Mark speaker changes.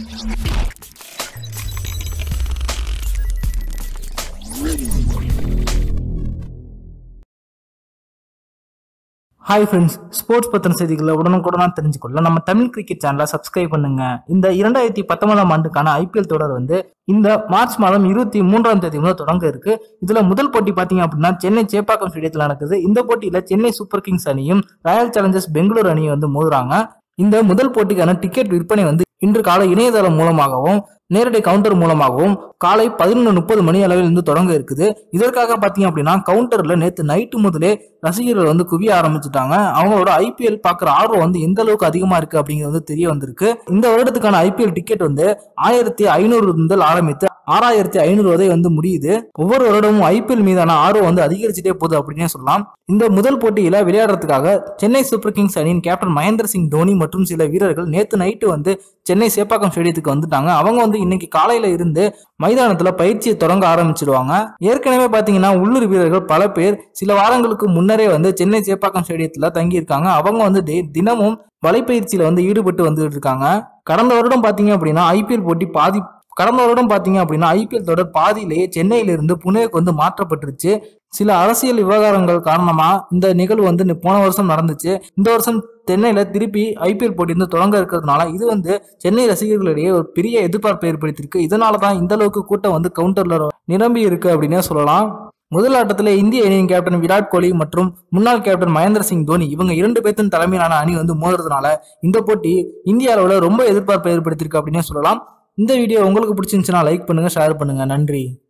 Speaker 1: hi friends sports பத்தின செய்திகளை உடனுக்குடனாக தெரிஞ்சுக்கொள்ள நம்ம தமிழ் கிரிக்கெட் சேனலை சப்ஸ்கிரைப் பண்ணுங்க இந்த இரண்டாயிரத்தி பத்தொன்பதாம் ஆண்டுக்கான ஐபிஎல் தொடர் வந்து இந்த மார்ச் மாதம் இருபத்தி மூன்றாம் தேதி முதல் தொடங்க இருக்கு இதுல முதல் போட்டி பாத்தீங்க அப்படின்னா சென்னை சேப்பாக்கம் ஸ்டேடியத்தில் நடக்குது இந்த போட்டியில சென்னை சூப்பர் கிங்ஸ் அணியும் ராயல் சேலஞ்சர்ஸ் பெங்களூர் அணியும் வந்து மோதுறாங்க இந்த முதல் போட்டிக்கான டிக்கெட் விற்பனை வந்து இன்று காலை இணையதளம் மூலமாகவும் நேரடி கவுண்டர் மூலமாகவும் காலை பதினொன்று முப்பது மணி அளவில் இருந்து தொடங்க இருக்குது இதற்காக பார்த்தீங்க அப்படின்னா கவுண்டர்ல நேற்று நைட்டு முதலே ரசிகர்கள் வந்து குவிய ஆரம்பிச்சுட்டாங்க அவங்களோட ஐபிஎல் பார்க்குற ஆர்வம் வந்து எந்த அளவுக்கு அதிகமா இருக்கு அப்படிங்கிறது வந்து தெரிய வந்திருக்கு இந்த வருடத்துக்கான ஐபிஎல் டிக்கெட் வந்து ஆயிரத்தி ஐநூறு முதல் ஆரம்பித்து ஆறாயிரத்தி ஐநூறு வரை வந்து முடியுது ஒவ்வொரு வருடமும் ஐபிஎல் மீதான ஆர்வம் வந்து அதிகரிச்சுட்டே போகுது அப்படின்னே சொல்லலாம் இந்த முதல் போட்டியில விளையாடுறதுக்காக சென்னை சூப்பர் கிங்ஸ் அணியின் கேப்டன் மகேந்திர சிங் தோனி மற்றும் சில வீரர்கள் நேத்து நைட்டு வந்து சென்னை சேப்பாக்கம் ஸ்டேடியத்துக்கு வந்துட்டாங்க அவங்க வந்து இன்னைக்கு காலையில இருந்து மைதானத்துல பயிற்சியை தொடங்க ஆரம்பிச்சிடுவாங்க ஏற்கனவே பாத்தீங்கன்னா உள்ளூர் வீரர்கள் பல பேர் சில வாரங்களுக்கு முன்னரே வந்து சென்னை சேப்பாக்கம் ஸ்டேடியத்துல தங்கி இருக்காங்க அவங்க வந்து டெய்- தினமும் வலைப்பயிற்சியில வந்து ஈடுபட்டு வந்துட்டு இருக்காங்க கடந்த வருடம் பாத்தீங்க அப்படின்னா ஐபிஎல் போட்டி பாதி கடந்த வருடம் பாத்தீங்க அப்படின்னா ஐபிஎல் தொடர் பாதியிலேயே சென்னையிலிருந்து புனேக்கு வந்து மாற்றப்பட்டுருச்சு சில அரசியல் விவகாரங்கள் காரணமா இந்த நிகழ்வு வந்து நி- போன வருஷம் நடந்துச்சு இந்த வருஷம் சென்னையில திருப்பி ஐபிஎல் போட்டி வந்து தொடங்க இருக்கிறதுனால இது வந்து சென்னை ரசிகர்களிடையே ஒரு பெரிய எதிர்பார்ப்பை ஏற்படுத்தியிருக்கு இதனால தான் இந்த அளவுக்கு கூட்டம் வந்து கவுண்டர்ல நிரம்பி இருக்கு அப்படின்னே சொல்லலாம் முதல் ஆட்டத்தில் இந்திய அணியின் கேப்டன் விராட் கோலி மற்றும் முன்னாள் கேப்டன் மகேந்திர சிங் தோனி இவங்க இரண்டு பேர்த்தின் தலைமையிலான அணி வந்து மோதுறதுனால இந்த போட்டி இந்திய அளவில் ரொம்ப எதிர்பார்ப்பை ஏற்படுத்தியிருக்கு அப்படின்னே சொல்லலாம் இந்த வீடியோ உங்களுக்கு பிடிச்சிருந்துச்சுன்னா லைக் பண்ணுங்க ஷேர் பண்ணுங்க நன்றி